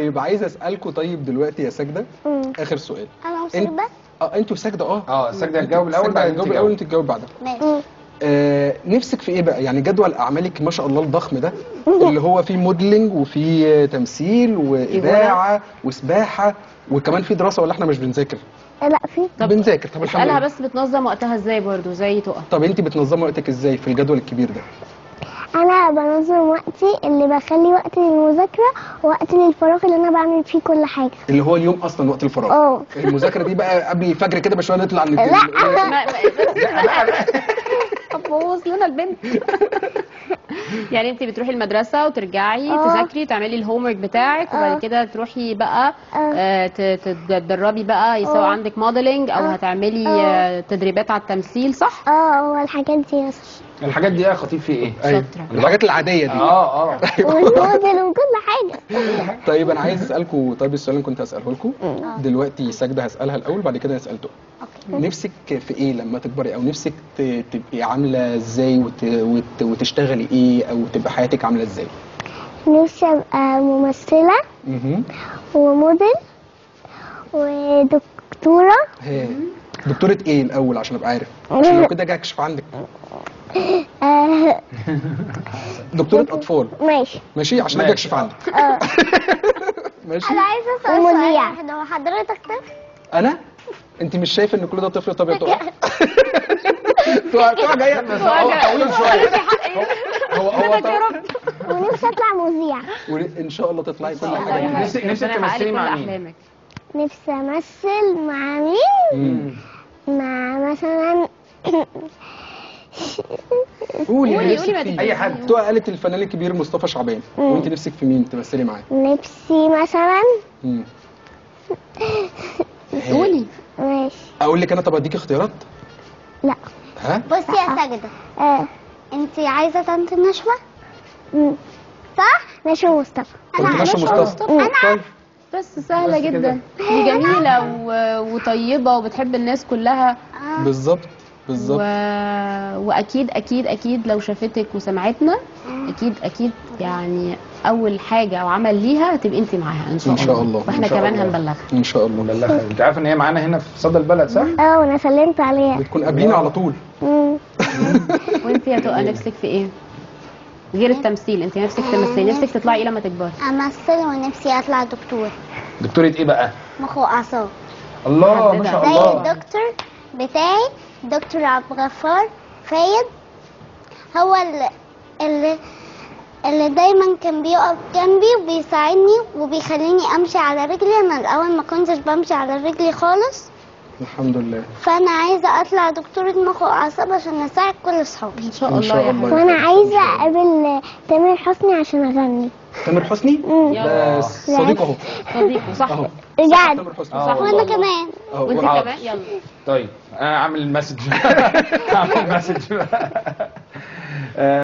طيب عايز اسالكم طيب دلوقتي يا ساجده مم. اخر سؤال انا انت وصلت بس اه انتوا ساجده اه اه ساجده هتجاوب الاول ساجده بعدين هتجاوب تجاوب. الاول وانت تجاوب بعدها ماشي مم. آه نفسك في ايه بقى يعني جدول اعمالك ما شاء الله الضخم ده اللي هو فيه موديلنج وفيه تمثيل واذاعه وسباحه وكمان في دراسه ولا احنا مش بنذاكر لا في طب بنذاكر طب الحمد اسالها لله بس بتنظم وقتها ازاي برضو زي تقى طب انت بتنظمي وقتك ازاي في الجدول الكبير ده انا بنظم وقتي اللي بخلي وقت للمذاكره ووقت للفراغ اللي انا بعمل فيه كل حاجه اللي هو اليوم اصلا وقت الفراغ اه المذاكره دي بقى قبل الفجر كده بشويه نطلع لا ما- ما- طب بوظ لنا البنت يعني انت بتروحي المدرسه وترجعي اه. تذاكري تعملي الهوم ورك بتاعك اه. وبعد كده تروحي بقى اه. آه، ت- تتدربي بقى سواء اه. عندك موديلنج او اه. هتعملي اه. آه، تدريبات على التمثيل صح اه هو الحاجات دي بس الحاجات دي يا خطيب في ايه؟ ايوه شاطرة. الحاجات العاديه دي اه اه والموديل وكل حاجه طيب انا عايز اسالكم طيب السؤال اللي كنت هساله لكم دلوقتي ساجده هسالها الاول بعد كده نسال تقى نفسك في ايه لما تكبري او نفسك ت- تبقي عامله ازاي وت... وت... وتشتغلي ايه او تبقى حياتك عامله ازاي نفسي ابقى ممثله اها وموديل ودكتوره ها دكتوره ايه الاول عشان ابقى عارف عشان لو كده اجي اكشف عندك آه دكتوره اطفال ماشي ماشي عشان اجي ماشي. اكشف عندك اه ماشي انا عايزه اسال ومذيع. سؤال واحد هو حضرتك طفل انا انت مش شايفه ان كل ده طفل طب يا تقع تقع تقع جايه هو طويل شويه هو هو طويل. ونفسي اطلع مذيع وان شاء الله تطلعي كل الله حاجه يحقق- نفسك- نفسك ربنا يحقق تمثلي لك مع كل مين؟ أحلامك. نفسي امثل مع مين مم. مع مثلا قولي قولي- نفسك قولي ما في إيه؟ اي حد تقى قالت الفنان الكبير مصطفى شعبان وانت نفسك في مين تمثلي معاه نفسي مثلا مم. قولي ماشي اقول لك انا طب اديك اختيارات لا ها بصي يا ساجده آه. انت عايزه طنط نشوه مم. صح نشوى مصطفى قلت أنا نشا عايزة مصطفى أنا- طيب بس سهله بس كده. جدا دي جميله و... وطيبه وبتحب الناس كلها آه. بالظبط و... بالظبط واكيد اكيد اكيد لو شافتك وسمعتنا اكيد اكيد يعني اول حاجه او عمل ليها هتبقي انت معاها ان شاء إن الله شاء الله. واحنا إن شاء كمان الله. هنبلغها ان شاء الله مبلغة انت عارف ان هي معانا هنا في صدى البلد صح؟ اه وانا سلمت عليها بتكون قابلين على طول مم. وانت يا تقى نفسك في ايه غير التمثيل انت نفسك تمثلي نفسك تطلعي ايه لما تكبري امثل ونفسي اطلع دكتور دكتورة ايه بقى؟ مخ واعصاب الله ما شاء زي الله الدكتور بتاعي دكتور عبد الغفار فايد هو اللي اللي, اللي دايما كان بيقف جنبي وبيساعدني وبيخليني امشي على رجلي انا الاول ما كنتش بمشي على رجلي خالص الحمد لله فانا عايزه اطلع دكتوره مخ واعصاب عشان اساعد كل اصحابي ان شاء إن الله شاء يا الله. حبيبتي وانا عايزه اقابل تامر حسني عشان اغني تامر حسني مم. يلا. بس صديقه اهو صديقه صح اهو بجد تامر حسني آه. صح وانا كمان أهو. وانت حاضر. كمان يلا طيب انا عامل مسج عامل مسج